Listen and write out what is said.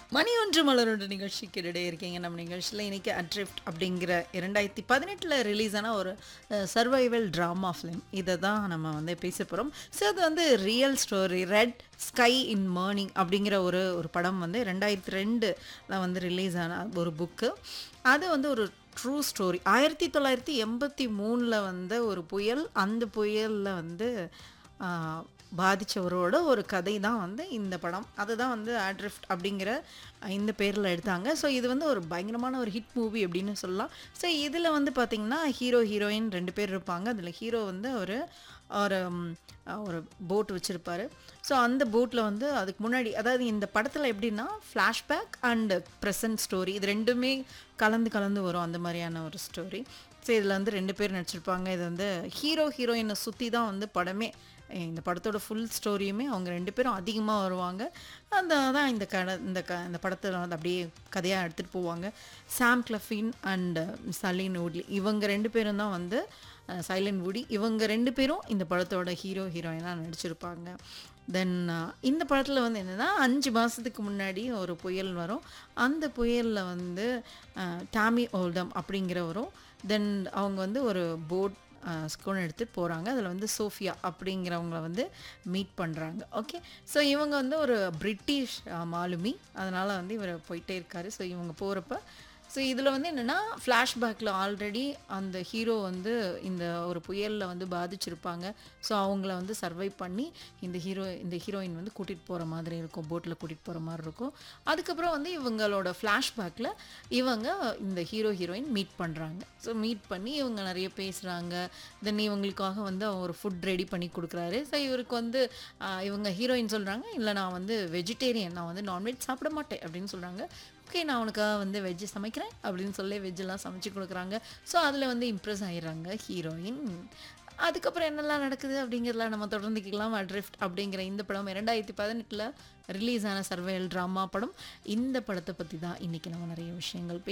மணி ஒன்று மலரோட நிகழ்ச்சிக்கு இடையே இருக்கீங்க நம்ம நிகழ்ச்சியில் இன்னைக்கு அட்ரிஃப்ட் அப்படிங்கிற இரண்டாயிரத்தி பதினெட்டில் ரிலீஸ் ஆன ஒரு சர்வைவல் ட்ராமா ஃபிலிம் இதை தான் நம்ம வந்து பேச போகிறோம் ஸோ அது வந்து real story red sky in morning அப்படிங்கிற ஒரு ஒரு படம் வந்து ரெண்டாயிரத்தி ரெண்டில் வந்து ரிலீஸ் ஆன ஒரு புக்கு அது வந்து ஒரு ட்ரூ ஸ்டோரி ஆயிரத்தி தொள்ளாயிரத்தி எண்பத்தி மூணில் வந்த ஒரு புயல் அந்த புயலில் வந்து ஆஹ், பாதிச்சவரோட ஒரு கதை தான் வந்து இந்த படம் அதுதான் வந்து ஆட்ரிஃப்ட் அப்படிங்கிற இந்த பேரில் எடுத்தாங்க ஸோ இது வந்து ஒரு பயங்கரமான ஒரு ஹிட் மூவி அப்படின்னு சொல்லலாம் ஸோ இதில் வந்து பார்த்திங்கன்னா ஹீரோ ஹீரோயின் ரெண்டு பேர் இருப்பாங்க அதில் ஹீரோ வந்து ஒரு ஒரு ம், ஒரு போட் வச்சுருப்பாரு ஸோ அந்த போட்டில் வந்து அதுக்கு முன்னாடி அதாவது இந்த படத்தில் எப்படின்னா ஃப்ளாஷ்பேக் அண்ட் ப்ரெசன்ட் ஸ்டோரி இது ரெண்டுமே கலந்து கலந்து வரும் அந்த மாதிரியான ஒரு ஸ்டோரி ஸோ இதில் வந்து ரெண்டு பேர் நடிச்சிருப்பாங்க இது வந்து ஹீரோ ஹீரோயினை சுற்றி தான் வந்து படமே இந்த படத்தோட ஃபுல் ஸ்டோரியுமே அவங்க ரெண்டு பேரும் அதிகமாக வருவாங்க அந்த தான் இந்த கட இந்த க இந்த படத்தில் வந்து அப்படியே கதையாக எடுத்துகிட்டு போவாங்க சாம் கிளஃபின் அண்ட் சலீன் வுட்லி இவங்க ரெண்டு பேரும் தான் வந்து சைலண்ட் வுடி இவங்க ரெண்டு பேரும் இந்த படத்தோட ஹீரோ ஹீரோயினாக நடிச்சிருப்பாங்க தென் இந்த படத்தில் வந்து என்னென்னா அஞ்சு மாதத்துக்கு முன்னாடி ஒரு புயல் வரும் அந்த புயலில் வந்து அஹ், டாமி ஓல்டம் அப்படிங்கிறவரும் தென் அவங்க வந்து ஒரு போட் ஸ்கூன் எடுத்துகிட்டு போகிறாங்க அதில் வந்து சோஃபியா அப்படிங்கிறவங்கள வந்து மீட் பண்ணுறாங்க ஓகே ஸோ இவங்க வந்து ஒரு பிரிட்டிஷ் அஹ், மாலுமி அதனால் வந்து இவர் போயிட்டே இருக்காரு ஸோ இவங்க போகிறப்ப ஸோ இதில் வந்து என்னென்னா ஃப்ளாஷ்பேக்கில் ஆல்ரெடி அந்த ஹீரோ வந்து இந்த ஒரு புயலில் வந்து பாதிச்சிருப்பாங்க ஸோ அவங்கள வந்து சர்வை பண்ணி இந்த ஹீரோ இந்த ஹீரோயின் வந்து கூட்டிகிட்டு போகிற மாதிரி இருக்கும் போட்டில் கூட்டிகிட்டு போகிற மாதிரி இருக்கும் அதுக்கப்புறம் வந்து இவங்களோட ஃப்ளாஷ்பேக்கில் இவங்க இந்த ஹீரோ ஹீரோயின் மீட் பண்ணுறாங்க ஸோ மீட் பண்ணி இவங்க நிறைய பேசுகிறாங்க தென் இவங்களுக்காக வந்து அவர் ஒரு ஃபுட் ரெடி பண்ணி கொடுக்குறாரு ஸோ இவருக்கு வந்து ஆஹ், இவங்க ஹீரோயின் சொல்கிறாங்க இல்லை நான் வந்து வெஜிடேரியன் நான் வந்து நான்வெஜ் சாப்பிட மாட்டேன் அப்படின்னு சொல்கிறாங்க ஓகே நான் உனக்காக வந்து வெஜ்ஜு சமைக்கிறேன் அப்படின்னு சொல்லி வெஜ்ஜெல்லாம் சமைச்சு கொடுக்குறாங்க ஸோ அதில் வந்து இம்ப்ரெஸ் ஆகிடுறாங்க ஹீரோயின் அதுக்கப்புறம் என்னெல்லாம் நடக்குது அப்படிங்கிறதெல்லாம் நம்ம தொடர்ந்து கேட்கலாம் அட்ரிஃப்ட் அப்படிங்கிற இந்த படம் இரண்டாயிரத்தி பதினெட்டில் ரிலீஸ் ஆன சர்வையல் ட்ராமா படம் இந்த படத்தை பற்றி தான் இன்றைக்கி நம்ம நிறைய விஷயங்கள்